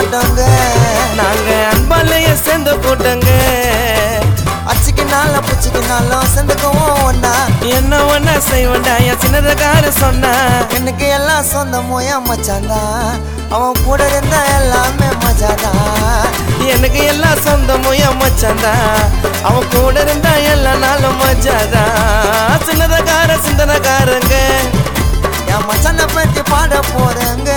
கூட்டங்க நாங்க அன்பாலேயே சேர்ந்த கூட்டங்க அச்சுக்கினாலும் புச்சுக்கினாலும் சேர்ந்துக்குவோம் ஒன்னா என்ன ஒண்ணா செய்வண்டா என் சின்னதக்கார சொன்னா எனக்கு எல்லாம் சொந்தமும் என் மச்சான்தான் அவன் கூட இருந்தா எல்லாமே மஜாதான் எனக்கு எல்லாம் சொந்தமும் என் மச்சான்தா அவன் கூட இருந்தா எல்லா நாளும் மஜாதா சின்னதக்கார சிந்தனக்காரங்க என் மச்சானை பத்தி பாட போறேங்க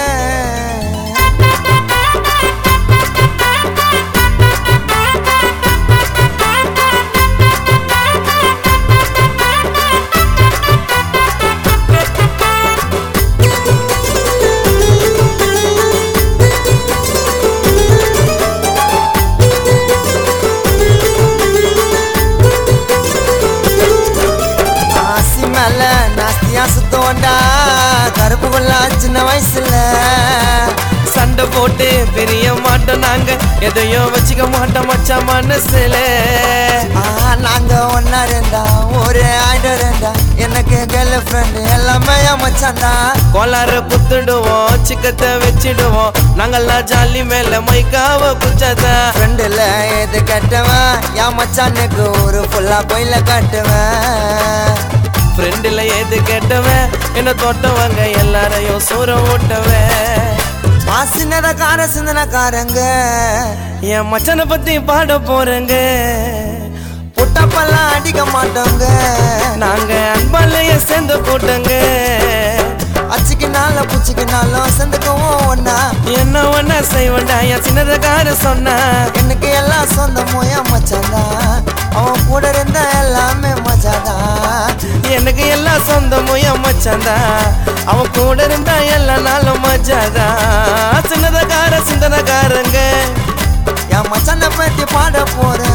ஆசி மேல நாஸ்தியா சுத்தோண்டா கருப்பு கொள்ளா சின்ன வயசுல சண்டை போட்டு பிரிய மாட்டோம் நாங்க எதையும் வச்சுக்க மாட்டோம் மச்சான் மனசுல ஆ, நாங்க ஒன்னா ரெண்டா ஒரு ஆயிரம் ரெண்டா எனக்கு கேர்ள் ஃப்ரெண்ட் எல்லாமே என் மச்சான்டா கோளார குத்துடுவோம் சிக்கத்தை வச்சிடுவோம் நாங்கெல்லாம் ஜாலி மேல மைக்காவ குச்சாதா ஃப்ரெண்டுல எது கட்டுவேன் என் மச்சானுக்கு ஒரு ஃபுல்லா கோயில கட்டுவேன் ஃப்ரெண்டுல எது கேட்டவன் என்ன தொட்டவங்க எல்லாரையும் சூற ஓட்டவன் சின்னதக்கார சிந்தனக்காரங்க என் மச்சனை பத்தி பாட போறேங்க புட்டப்பெல்லாம் அடிக்க மாட்டோங்க நாங்க அன்பாலேயே சேர்ந்து கூட்டங்க அச்சுக்கினாலும் புச்சுக்கினாலும் சேர்ந்துக்குவோம் ஒன்னா என்ன ஒண்ணா செய்வண்டா என் சின்னதக்கார சொன்னா எனக்கு எல்லாம் சொந்தமும் என் மச்சான்தான் அவன் கூட இருந்தா எல்லாமே மஜாதான் எனக்கு எல்லாம் சொந்தமும் என் மச்சான்தா அவன் கூட இருந்தா எல்லா நாளும் மஜாதா சின்னதக்கார சிந்தனக்காரங்க என் மச்சானை பத்தி பாட போறேன்